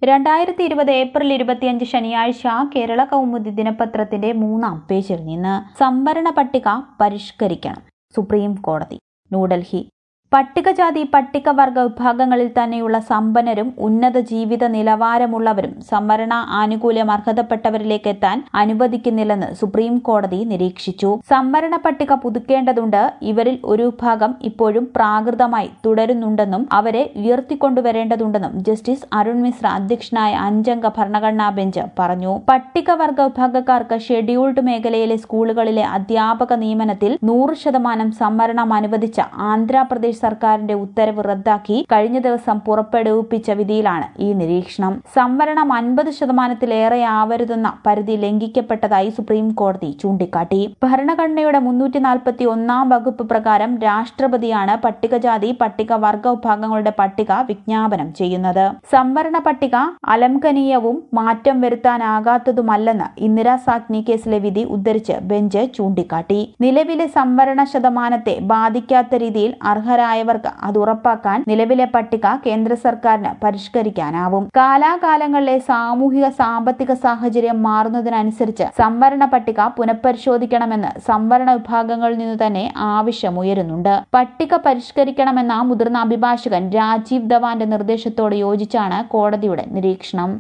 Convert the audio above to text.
രണ്ടായിരത്തി ഇരുപത് ഏപ്രിൽ ഇരുപത്തിയഞ്ച് ശനിയാഴ്ച കേരള കൗമുദി ദിനപത്രത്തിന്റെ മൂന്നാം പേജിൽ നിന്ന് സംവരണ പട്ടിക പരിഷ്കരിക്കണം സുപ്രീം കോടതി ന്യൂഡൽഹി പട്ടികജാതി പട്ടികവർഗ വിഭാഗങ്ങളിൽ തന്നെയുള്ള സമ്പന്നരും ഉന്നത ജീവിത നിലവാരമുള്ളവരും സംവരണ ആനുകൂല്യം അർഹതപ്പെട്ടവരിലേക്ക് എത്താൻ അനുവദിക്കുന്നില്ലെന്ന് സുപ്രീം കോടതി നിരീക്ഷിച്ചു സംവരണ പട്ടിക പുതുക്കേണ്ടതുണ്ട് ഇവരിൽ ഒരു വിഭാഗം ഇപ്പോഴും പ്രാകൃതമായി തുടരുന്നുണ്ടെന്നും അവരെ ഉയർത്തിക്കൊണ്ടുവരേണ്ടതുണ്ടെന്നും ജസ്റ്റിസ് അരുൺ മിശ്ര അധ്യക്ഷനായ അഞ്ചംഗ ഭരണഘടനാ ബെഞ്ച് പറഞ്ഞു പട്ടികവർഗ വിഭാഗക്കാർക്ക് ഷെഡ്യൂൾഡ് മേഖലയിലെ സ്കൂളുകളിലെ അധ്യാപക നിയമനത്തിൽ നൂറ് ശതമാനം സംവരണം അനുവദിച്ച ആന്ധ്രാപ്രദേശ് സർക്കാരിന്റെ ഉത്തരവ് റദ്ദാക്കി കഴിഞ്ഞ ദിവസം പുറപ്പെടുവിപ്പിച്ച വിധിയിലാണ് ഈ നിരീക്ഷണം സംവരണം അൻപത് ശതമാനത്തിലേറെ ആവരുതെന്ന പരിധി ലംഘിക്കപ്പെട്ടതായി സുപ്രീം കോടതി ചൂണ്ടിക്കാട്ടി ഭരണഘടനയുടെ മുന്നൂറ്റി നാൽപ്പത്തി ഒന്നാം വകുപ്പ് പ്രകാരം രാഷ്ട്രപതിയാണ് പട്ടികജാതി പട്ടികവർഗ വിഭാഗങ്ങളുടെ പട്ടിക വിജ്ഞാപനം ചെയ്യുന്നത് സംവരണ പട്ടിക അലംഘനീയവും മാറ്റം വരുത്താനാകാത്തതുമല്ലെന്ന് ഇന്ദിരാ സാഗ്നി കേസിലെ വിധി ഉദ്ധരിച്ച് ബെഞ്ച് ചൂണ്ടിക്കാട്ടി നിലവിലെ സംവരണ ശതമാനത്തെ ബാധിക്കാത്ത രീതിയിൽ അർഹരായ പ്രായവർക്ക് അത് ഉറപ്പാക്കാൻ നിലവിലെ പട്ടിക കേന്ദ്ര സർക്കാരിന് പരിഷ്കരിക്കാനാവും കാലാകാലങ്ങളിലെ സാമൂഹിക സാമ്പത്തിക സാഹചര്യം മാറുന്നതിനനുസരിച്ച് സംവരണ പട്ടിക പുനഃപരിശോധിക്കണമെന്ന് സംവരണ വിഭാഗങ്ങളിൽ നിന്നു തന്നെ ആവശ്യമുയരുന്നുണ്ട് പട്ടിക പരിഷ്കരിക്കണമെന്ന മുതിർന്ന അഭിഭാഷകൻ രാജീവ് ധവാന്റെ നിർദ്ദേശത്തോട് യോജിച്ചാണ് കോടതിയുടെ നിരീക്ഷണം